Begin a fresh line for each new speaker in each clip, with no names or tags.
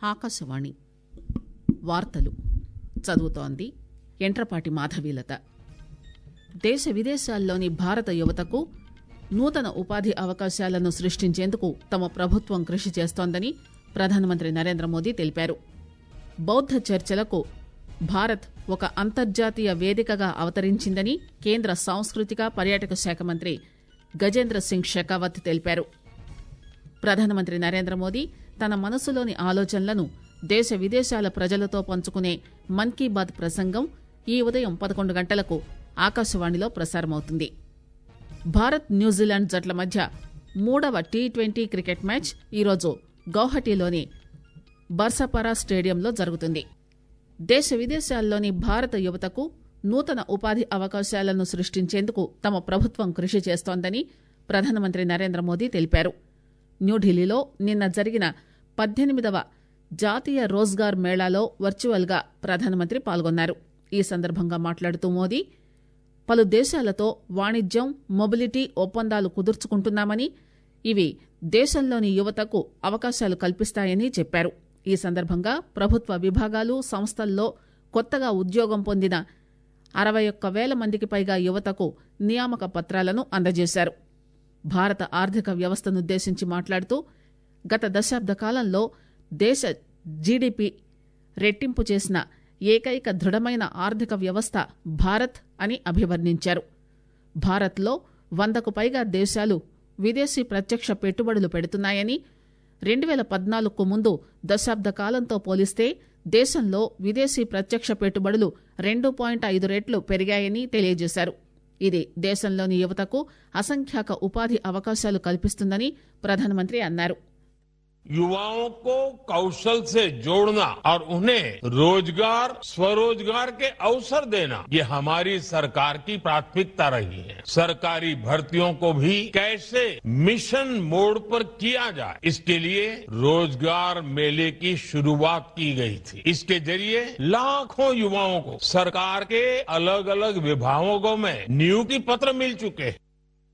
ఆకాశవాణి వార్తలు చదువుతోంది ఎంట్రపాటి మాధవీలత దేశ విదేశాల్లోని భారత యువతకు నూతన ఉపాధి అవకాశాలను సృష్టించేందుకు తమ ప్రభుత్వం కృషి చేస్తోందని ప్రధానమంత్రి నరేంద్ర మోదీ తెలిపారు బౌద్ద చర్చలకు భారత్ ఒక అంతర్జాతీయ వేదికగా అవతరించిందని కేంద్ర సాంస్కృతిక పర్యాటక శాఖ మంత్రి గజేంద్ర సింగ్ షెకావత్ తెలిపారు ప్రధానమంత్రి నరేంద్ర మోదీ తన మనసులోని ఆలోచనలను దేశ విదేశాల ప్రజలతో పంచుకునే మన్ కీ బాత్ ప్రసంగం ఈ ఉదయం పదకొండు గంటలకు ఆకాశవాణిలో ప్రసారమవుతుంది భారత్ న్యూజిలాండ్ జట్ల మధ్య మూడవ టీ ట్వంటీ క్రికెట్ మ్యాచ్ ఈరోజు గౌహటిలోని బర్సపరా స్టేడియంలో జరుగుతుంది దేశ విదేశాల్లోని భారత యువతకు నూతన ఉపాధి అవకాశాలను సృష్టించేందుకు తమ ప్రభుత్వం కృషి చేస్తోందని ప్రధానమంత్రి నరేంద్ర మోదీ తెలిపారు న్యూఢిల్లీలో నిన్న జరిగిన పద్దెనిమిదవ జాతీయ రోజ్గార్ మేళాలో వర్చువల్ గా ప్రధానమంత్రి పాల్గొన్నారు ఈ సందర్భంగా మాట్లాడుతూ మోదీ పలు దేశాలతో వాణిజ్యం మొబిలిటీ ఒప్పందాలు కుదుర్చుకుంటున్నామని ఇవి దేశంలోని యువతకు అవకాశాలు కల్పిస్తాయని చెప్పారు ఈ సందర్భంగా ప్రభుత్వ విభాగాలు సంస్థల్లో కొత్తగా ఉద్యోగం పొందిన అరవై ఒక్క వేల మందికి పైగా యువతకు నియామక పత్రాలను అందజేశారు భారత ఆర్థిక వ్యవస్థనుద్దేశించి మాట్లాడుతూ గత దశాబ్ద కాలంలో దేశ జీడీపీ రెట్టింపు చేసిన ఏకైక దృఢమైన ఆర్థిక వ్యవస్థ భారత్ అని అభివర్ణించారు భారత్లో వందకు పైగా దేశాలు విదేశీ ప్రత్యక్ష పెట్టుబడులు పెడుతున్నాయని రెండు వేల పద్నాలుగుకు ముందు దశాబ్ద కాలంతో పోలిస్తే దేశంలో విదేశీ ప్రత్యక్ష పెట్టుబడులు రెండు పాయింట్ ఐదు రెట్లు పెరిగాయని తెలియజేశారు ఇది దేశంలోని యువతకు అసంఖ్యాక ఉపాధి అవకాశాలు కల్పిస్తుందని ప్రధానమంత్రి అన్నారు
युवाओं को कौशल से जोड़ना और उन्हें रोजगार स्वरोजगार के अवसर देना ये हमारी सरकार की प्राथमिकता रही है सरकारी भर्तियों को भी कैसे मिशन मोड पर किया जाए इसके लिए रोजगार मेले की शुरुआत की गई थी इसके जरिए लाखों युवाओं को सरकार के अलग अलग विभागों में नियुक्ति पत्र मिल चुके हैं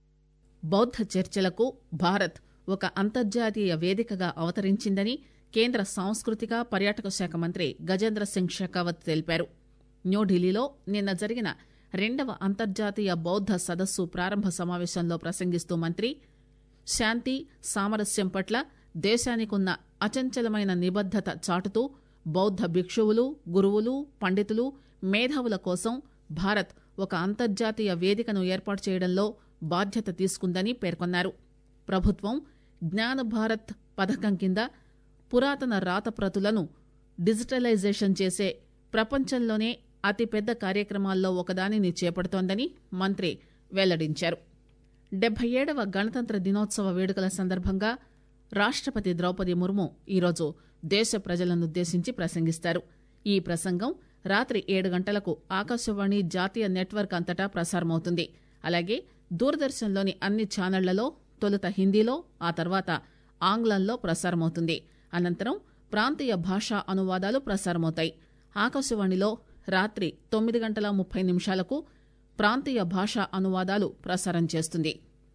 బౌద్ధ చర్చలకు భారత్ ఒక అంతర్జాతీయ వేదికగా అవతరించిందని కేంద్ర సాంస్కృతిక పర్యాటక శాఖ మంత్రి గజేంద్ర సింగ్ షెకావత్ తెలిపారు న్యూఢిల్లీలో నిన్న జరిగిన రెండవ అంతర్జాతీయ బౌద్ధ సదస్సు ప్రారంభ సమావేశంలో ప్రసంగిస్తూ మంత్రి శాంతి సామరస్యం పట్ల దేశానికున్న అచంచలమైన నిబద్దత చాటుతూ బౌద్ధ భిక్షువులు గురువులు పండితులు మేధావుల కోసం భారత్ ఒక అంతర్జాతీయ వేదికను ఏర్పాటు చేయడంలో బాధ్యత తీసుకుందని పేర్కొన్నారు ప్రభుత్వం జ్ఞాన భారత్ పథకం కింద పురాతన రాతప్రతులను డిజిటలైజేషన్ చేసే ప్రపంచంలోనే అతిపెద్ద కార్యక్రమాల్లో ఒకదానిని చేపడుతోందని మంత్రి వెల్లడించారు డెబ్బై ఏడవ గణతంత్ర దినోత్సవ వేడుకల సందర్భంగా రాష్టపతి ద్రౌపది ముర్ము ఈరోజు దేశ ప్రజలనుద్దేశించి ప్రసంగిస్తారు ఈ ప్రసంగం రాత్రి ఏడు గంటలకు ఆకాశవాణి జాతీయ నెట్వర్క్ అంతటా ప్రసారమవుతుంది అలాగే దూరదర్శన్లోని అన్ని ఛానళ్లలో తొలుత హిందీలో ఆ తర్వాత ఆంగ్లంలో ప్రసారమవుతుంది అనంతరం ప్రాంతీయ భాషా అనువాదాలు ప్రసారమవుతాయి ఆకాశవాణిలో రాత్రి తొమ్మిది గంటల ముప్పై నిమిషాలకు ప్రాంతీయ భాషా అనువాదాలు ప్రసారం చేస్తుంది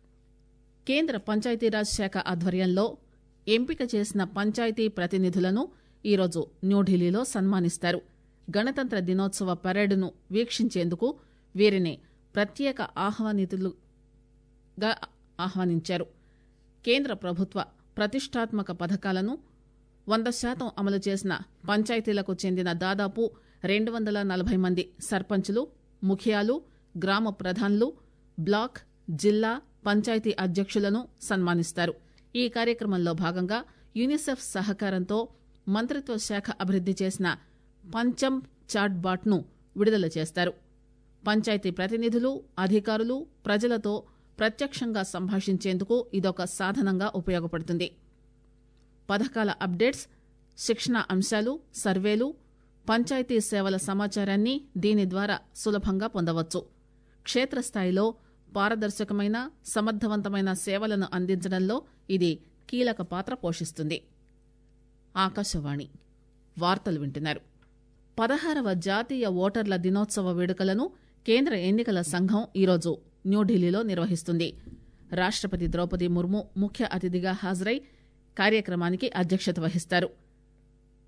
కేంద్ర పంచాయతీరాజ్ శాఖ ఆధ్వర్యంలో ఎంపిక చేసిన పంచాయతీ ప్రతినిధులను ఈరోజు న్యూఢిల్లీలో సన్మానిస్తారు గణతంత్ర దినోత్సవ పరేడ్ను వీక్షించేందుకు వీరిని ప్రత్యేక ఆహ్వానితులుగా ఆహ్వానించారు కేంద్ర ప్రభుత్వ ప్రతిష్టాత్మక పథకాలను వంద శాతం అమలు చేసిన పంచాయతీలకు చెందిన దాదాపు రెండు వందల నలభై మంది సర్పంచులు ముఖియాలు గ్రామ ప్రధాన్లు బ్లాక్ జిల్లా పంచాయతీ అధ్యక్షులను సన్మానిస్తారు ఈ కార్యక్రమంలో భాగంగా యూనిసెఫ్ సహకారంతో మంత్రిత్వ శాఖ అభివృద్ది చేసిన పంచం చాట్ బాట్ను విడుదల చేస్తారు పంచాయతీ ప్రతినిధులు అధికారులు ప్రజలతో ప్రత్యక్షంగా సంభాషించేందుకు ఇదొక సాధనంగా ఉపయోగపడుతుంది పథకాల అప్డేట్స్ శిక్షణ అంశాలు సర్వేలు పంచాయతీ సేవల సమాచారాన్ని దీని ద్వారా సులభంగా పొందవచ్చు క్షేత్రస్థాయిలో పారదర్శకమైన సమర్థవంతమైన సేవలను అందించడంలో ఇది కీలక పాత్ర పోషిస్తుంది ఆకాశవాణి వార్తలు వింటున్నారు పదహారవ జాతీయ ఓటర్ల దినోత్సవ వేడుకలను కేంద్ర ఎన్నికల సంఘం ఈరోజు న్యూఢిల్లీలో నిర్వహిస్తుంది రాష్టపతి ద్రౌపది ముర్ము ముఖ్య అతిథిగా హాజరై కార్యక్రమానికి అధ్యక్షత వహిస్తారు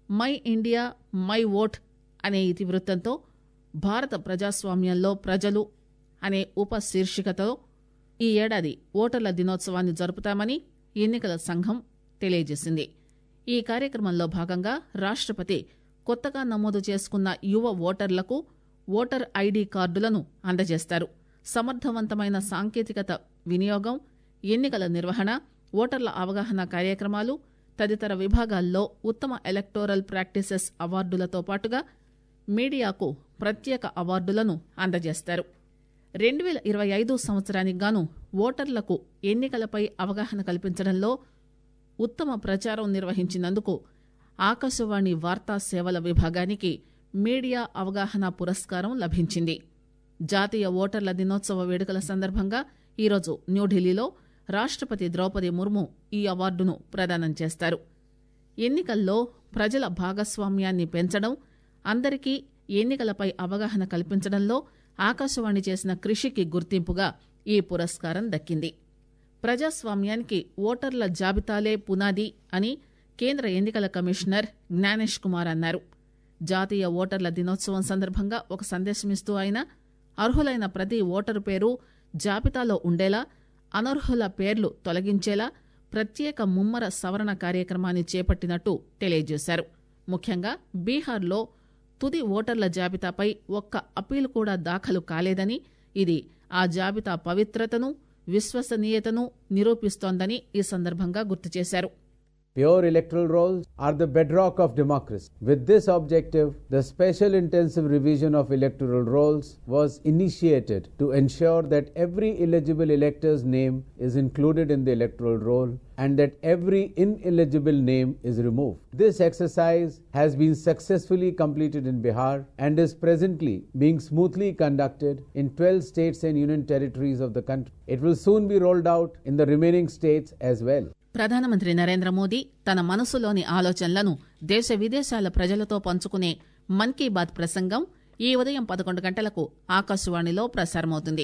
మై ఇండియా మై ఓట్ అనే ఇతివృత్తంతో భారత ప్రజాస్వామ్యంలో ప్రజలు అనే ఉప శీర్షికతో ఈ ఏడాది ఓటర్ల దినోత్సవాన్ని జరుపుతామని ఎన్నికల సంఘం తెలియజేసింది ఈ కార్యక్రమంలో భాగంగా రాష్టపతి కొత్తగా నమోదు చేసుకున్న యువ ఓటర్లకు ఓటర్ ఐడీ కార్డులను అందజేస్తారు సమర్థవంతమైన సాంకేతికత వినియోగం ఎన్నికల నిర్వహణ ఓటర్ల అవగాహన కార్యక్రమాలు తదితర విభాగాల్లో ఉత్తమ ఎలక్టోరల్ ప్రాక్టీసెస్ అవార్డులతో పాటుగా మీడియాకు ప్రత్యేక అవార్డులను అందజేస్తారు రెండు వేల ఇరవై ఐదు సంవత్సరానికి గాను ఓటర్లకు ఎన్నికలపై అవగాహన కల్పించడంలో ఉత్తమ ప్రచారం నిర్వహించినందుకు ఆకాశవాణి వార్తా సేవల విభాగానికి మీడియా అవగాహన పురస్కారం లభించింది జాతీయ ఓటర్ల దినోత్సవ వేడుకల సందర్భంగా ఈరోజు న్యూఢిల్లీలో రాష్టపతి ద్రౌపది ముర్ము ఈ అవార్డును ప్రదానం చేస్తారు ఎన్నికల్లో ప్రజల భాగస్వామ్యాన్ని పెంచడం అందరికీ ఎన్నికలపై అవగాహన కల్పించడంలో ఆకాశవాణి చేసిన కృషికి గుర్తింపుగా ఈ పురస్కారం దక్కింది ప్రజాస్వామ్యానికి ఓటర్ల జాబితాలే పునాది అని కేంద్ర ఎన్నికల కమిషనర్ జ్ఞానేష్ కుమార్ అన్నారు జాతీయ ఓటర్ల దినోత్సవం సందర్భంగా ఒక సందేశమిస్తూ ఆయన అర్హులైన ప్రతి ఓటరు పేరు జాబితాలో ఉండేలా అనర్హుల పేర్లు తొలగించేలా ప్రత్యేక ముమ్మర సవరణ కార్యక్రమాన్ని చేపట్టినట్టు తెలియజేశారు ముఖ్యంగా బీహార్లో తుది ఓటర్ల జాబితాపై ఒక్క అప్పీలు కూడా దాఖలు కాలేదని ఇది ఆ జాబితా పవిత్రతను విశ్వసనీయతను నిరూపిస్తోందని ఈ సందర్భంగా గుర్తు చేశారు
Pure electoral rolls are the bedrock of democracy. With this objective, the special intensive revision of electoral rolls was initiated to ensure that every eligible elector's name is included in the electoral roll and that every ineligible name is removed. This exercise has been successfully completed in Bihar and is presently being smoothly conducted in 12 states and union territories of the country. It will soon be rolled out in the remaining states as well.
ప్రధానమంత్రి నరేంద్ర మోదీ తన మనసులోని ఆలోచనలను దేశ విదేశాల ప్రజలతో పంచుకునే మన్ key bath ప్రసంగం ఈ ఉదయం పదకొండు గంటలకు ఆకాశవాణిలో ప్రసారమవుతుంది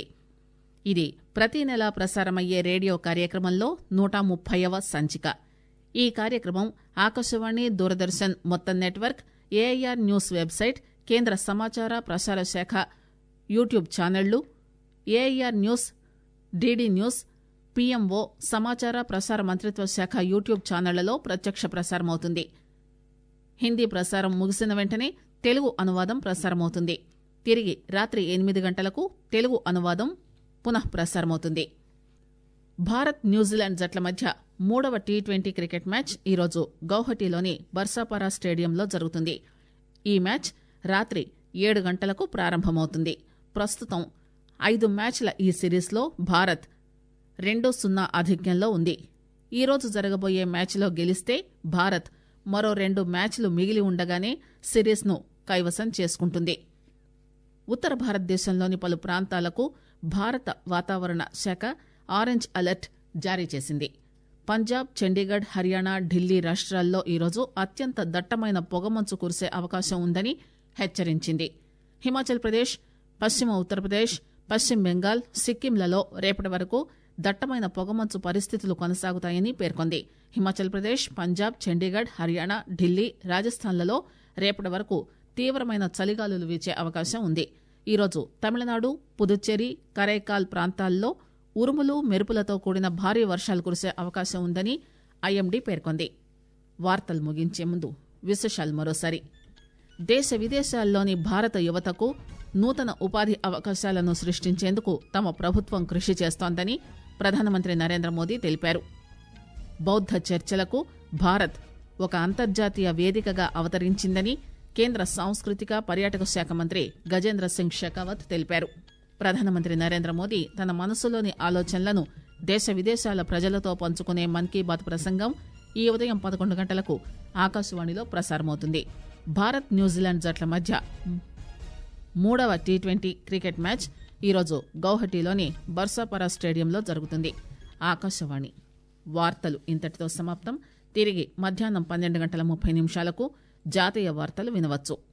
ఇది ప్రతి నెలా ప్రసారమయ్యే రేడియో కార్యక్రమంలో నూట ముప్పైవ సంచిక ఈ కార్యక్రమం ఆకాశవాణి దూరదర్శన్ మొత్తం నెట్వర్క్ ఏఐఆర్ న్యూస్ వెబ్సైట్ కేంద్ర సమాచార ప్రసార శాఖ యూట్యూబ్ ఛానళ్లు AIR news DD news PMO సమాచార ప్రసార మంత్రిత్వ శాఖ యూట్యూబ్ ఛానళ్లలో ప్రత్యక్ష ప్రసారమవుతుంది హిందీ ప్రసారం ముగిసిన వెంటనే తెలుగు అనువాదం ప్రసారమవుతుంది తిరిగి రాత్రి ఎనిమిది గంటలకు తెలుగు అనువాదం పునః ప్రసారమవుతుంది భారత్ న్యూజిలాండ్ జట్ల మధ్య మూడవ టీ ట్వంటీ క్రికెట్ మ్యాచ్ ఈరోజు గౌహటిలోని బర్సాపారా స్టేడియంలో జరుగుతుంది ఈ మ్యాచ్ రాత్రి ఏడు గంటలకు ప్రారంభమవుతుంది ప్రస్తుతం ఐదు మ్యాచ్ల ఈ సిరీస్లో భారత్ రెండు సున్నా ఆధిక్యంలో ఉంది ఈరోజు జరగబోయే మ్యాచ్లో గెలిస్తే భారత్ మరో రెండు మ్యాచ్లు మిగిలి ఉండగానే సిరీస్ను కైవసం చేసుకుంటుంది ఉత్తర భారతదేశంలోని పలు ప్రాంతాలకు భారత వాతావరణ శాఖ ఆరెంజ్ అలర్ట్ జారీ చేసింది పంజాబ్ చండీగఢ్ హర్యానా ఢిల్లీ రాష్ట్రాల్లో ఈరోజు అత్యంత దట్టమైన పొగమంచు కురిసే అవకాశం ఉందని హెచ్చరించింది హిమాచల్ ప్రదేశ్ పశ్చిమ ఉత్తరప్రదేశ్ పశ్చిమ బెంగాల్ సిక్కింలలో రేపటి వరకు దట్టమైన పొగమంచు పరిస్థితులు కొనసాగుతాయని పేర్కొంది హిమాచల్ ప్రదేశ్ పంజాబ్ చండీగఢ్ హర్యానా ఢిల్లీ రాజస్థాన్లలో రేపటి వరకు తీవ్రమైన చలిగాలులు వీచే అవకాశం ఉంది ఈరోజు తమిళనాడు పుదుచ్చేరి కరైకాల్ ప్రాంతాల్లో ఉరుములు మెరుపులతో కూడిన భారీ వర్షాలు కురిసే అవకాశం ఉందని ఐఎండీ పేర్కొంది వార్తలు ముగించే ముందు విశేషాలు మరోసారి దేశ విదేశాల్లోని భారత యువతకు నూతన ఉపాధి అవకాశాలను సృష్టించేందుకు తమ ప్రభుత్వం కృషి చేస్తోందని ప్రధానమంత్రి నరేంద్ర మోదీ తెలిపారు బౌద్ధ చర్చలకు భారత్ ఒక అంతర్జాతీయ వేదికగా అవతరించిందని కేంద్ర సాంస్కృతిక పర్యాటక శాఖ మంత్రి గజేంద్ర సింగ్ షెకావత్ తెలిపారు ప్రధానమంత్రి నరేంద్ర మోదీ తన మనసులోని ఆలోచనలను దేశ విదేశాల ప్రజలతో పంచుకునే మన్ కీ బాత్ ప్రసంగం ఈ ఉదయం పదకొండు గంటలకు ఆకాశవాణిలో ప్రసారమవుతుంది భారత్ న్యూజిలాండ్ జట్ల మధ్య మూడవ టీ ట్వంటీ క్రికెట్ మ్యాచ్ ఈరోజు గౌహటిలోని బర్సాపరా స్టేడియంలో జరుగుతుంది ఆకాశవాణి వార్తలు ఇంతటితో సమాప్తం తిరిగి మధ్యాహ్నం పన్నెండు గంటల ముప్పై నిమిషాలకు జాతీయ వార్తలు వినవచ్చు